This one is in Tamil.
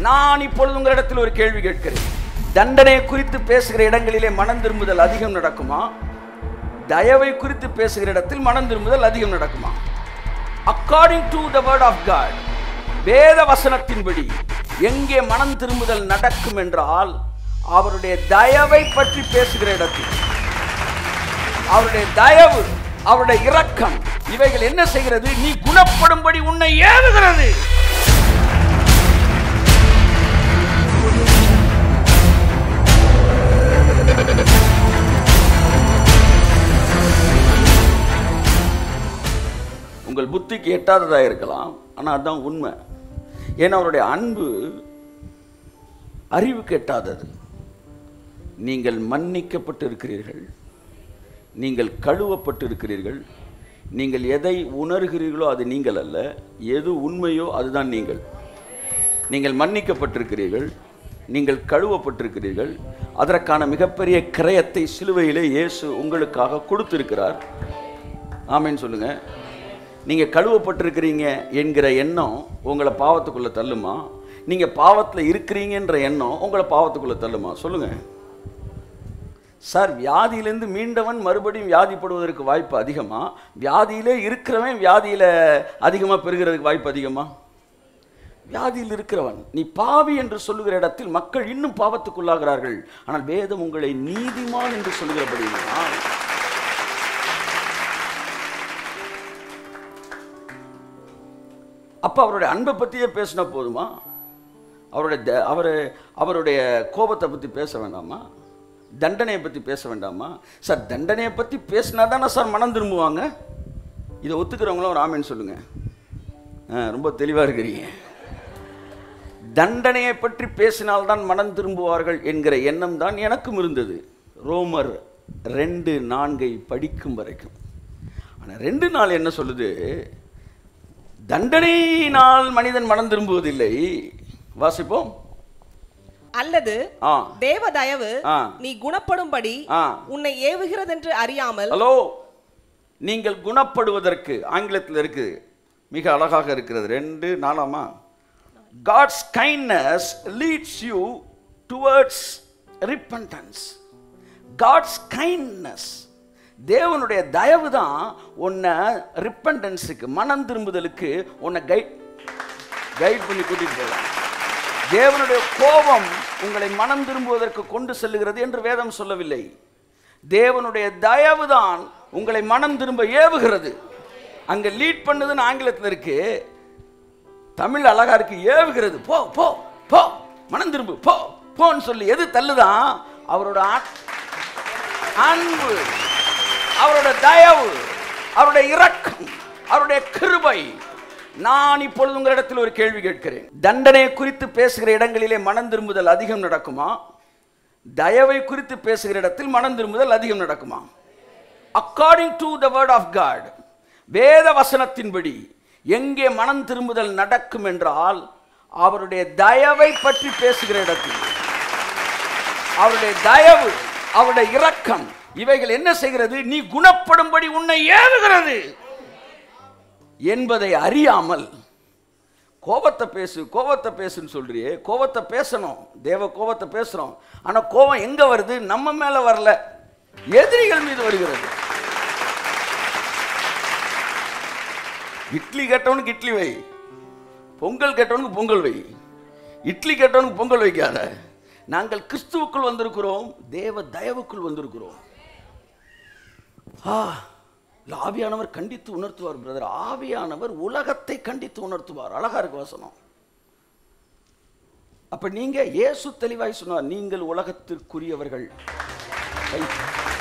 நான் இப்பொழுது உங்களிடத்தில் ஒரு கேள்வி கேட்கிறேன் தண்டனை குறித்து பேசுகிற இடங்களிலே மனம் திரும்புதல் அதிகம் நடக்குமா தயவை குறித்து பேசுகிற இடத்தில் மனம் திரும்புதல் அதிகம் நடக்குமா according to the word of God வேத வசனத்தின்படி எங்கே மனம் திரும்புதல் நடக்கும் என்றால் அவருடைய தயவை பற்றி பேசுகிற இடத்தில் அவருடைய தயவு அவருடைய இரக்கம் இவைகள் என்ன செய்கிறது நீ குணப்படும்படி உன்னை ஏவுகிறது உங்கள் புத்திக்கு எட்டாததா இருக்கலாம் ஆனால் அதுதான் உண்மை ஏன்னா அவருடைய அன்பு அறிவுக்கு எட்டாதது நீங்கள் மன்னிக்கப்பட்டு இருக்கிறீர்கள் நீங்கள் கழுவப்பட்டு இருக்கிறீர்கள் நீங்கள் எதை உணர்கிறீர்களோ அது நீங்கள் அல்ல எது உண்மையோ அதுதான் நீங்கள் நீங்கள் மன்னிக்கப்பட்டிருக்கிறீர்கள் நீங்கள் கழுவப்பட்டிருக்கிறீர்கள் அதற்கான மிகப்பெரிய கிரயத்தை சிலுவையிலே இயேசு உங்களுக்காக கொடுத்திருக்கிறார் ஆமென்னு சொல்லுங்க நீங்க கழுவப்பட்டிருக்கிறீங்க என்கிற எண்ணம் உங்களை பாவத்துக்குள்ள தள்ளுமா நீங்க பாவத்துல இருக்கிறீங்கன்ற எண்ணம் உங்களை பாவத்துக்குள்ள தள்ளுமா சொல்லுங்க சார் வியாதியிலேருந்து மீண்டவன் மறுபடியும் வியாதிப்படுவதற்கு வாய்ப்பு அதிகமா வியாதியிலே இருக்கிறவன் வியாதியில அதிகமா பெறுகிறதுக்கு வாய்ப்பு அதிகமா வியாதியில் இருக்கிறவன் நீ பாவி என்று சொல்லுகிற இடத்தில் மக்கள் இன்னும் பாவத்துக்குள்ளாகிறார்கள் ஆனால் வேதம் உங்களை நீதிமான் என்று சொல்லுகிறபடியால் அப்ப அவருடைய அன்பை பத்தியே பேசினா போதுமா அவருடைய த- அவரு அவருடைய கோபத்தை பத்தி பேச வேண்டாமா தண்டனையை பத்தி பேச வேண்டாமா சார் தண்டனையை பத்தி பேசினா தானே சார் மனம் திரும்புவாங்க இதை ஒத்துக்கிறவங்களும் ஒரு ஆமேன்னு சொல்லுங்க ஆ, ரொம்ப தெளிவா இருக்கிறீங்க தண்டனையை பற்றி பேசினால்தான் மனம் திரும்புவார்கள் என்கிற எண்ணம் தான் எனக்கும் இருந்தது ரோமர் ரெண்டு நான்கை படிக்கும் வரைக்கும் ஆனால் ரெண்டு நாள் என்ன சொல்லுது தண்டனையினால் மனிதன் மனம் திரும்புவதில்லை வாசிப்போம் அல்லது ஆ தேவ தயவு ஆ. நீ குணப்படும்படி ஆ உன்னை ஏவுகிறதென்று அறியாமல் ஹலோ நீங்கள் குணப்படுவதற்கு ஆங்கிலத்தில் இருக்குது மிக அழகாக இருக்கிறது ரெண்டு நாலாமா God's kindness leads you towards repentance God's kindness தேவனுடைய தயவு தான் உன்னை ரிப்பன்டன்ஸுக்கு மனம் திரும்புதலுக்கு உன்னை கைட் கைட் பண்ணி கூட்டிட்டு போகலாம் தேவனுடைய கோபம் உங்களை மனம் திரும்புவதற்கு கொண்டு செல்லுகிறது என்று வேதம் சொல்லவில்லை தேவனுடைய தயவு தான் உங்களை மனம் திரும்ப ஏவுகிறது அங்க லீட் பண்ணுதுன்னு ஆங்கிலத்தில் இருக்கு தமிழ் அழகா இருக்கு ஏவுகிறது போ போ போ மனம் திரும்பு போ போன்னு சொல்லி எது தள்ளுதான் அவரோட ஆ- அன்பு அவரோட தயவு அவருடைய இரக்கம் அவருடைய கிருபை நான் இப்பொழுது உங்களிடத்தில் ஒரு கேள்வி கேட்கிறேன் தண்டனை குறித்து பேசுகிற இடங்களிலே மனம் திரும்புதல் அதிகம் நடக்குமா தயவை குறித்து பேசுகிற இடத்தில் மனம் திரும்புதல் அதிகம் நடக்குமா according to the word of God வேத வசனத்தின்படி எங்கே மனம் திரும்புதல் நடக்கும் என்றால் அவருடைய தயவை பற்றி பேசுகிற இடத்தில் அவருடைய தயவு அவருடைய இரக்கம் இவைகள் என்ன செய்கிறது நீ குணப்படும்படி உன்னை ஏவுகிறது என்பதை அறியாமல் கோபத்தை பேசு கோபத்தை பேசுன்னு சொல்றியே கோபத்தை பேசணும் தேவ கோபத்தை பேசுறோம் ஆனா கோபம் எங்க வருது நம்ம மேல வரல எதிரிகள் மீது வருகிறது இட்லி கேட்டவனுக்கு இட்லி வை பொங்கல் கேட்டவனுக்கு பொங்கல் வை இட்லி கேட்டவனுக்கு பொங்கல் வைக்காத நாங்கள் கிறிஸ்துவுக்குள் வந்திருக்கிறோம் தேவ தயவுக்குள் வந்திருக்கிறோம் ஆ இல்ல, ஆவியானவர் கண்டித்து உணர்த்துவார் பிரதர் ஆவியானவர் உலகத்தை கண்டித்து உணர்த்துவார் அழகா இருக்கு வசனம் அப்ப நீங்க இயேசு தெளிவாய் சொன்னார் நீங்கள் உலகத்திற்குரியவர்கள் கை-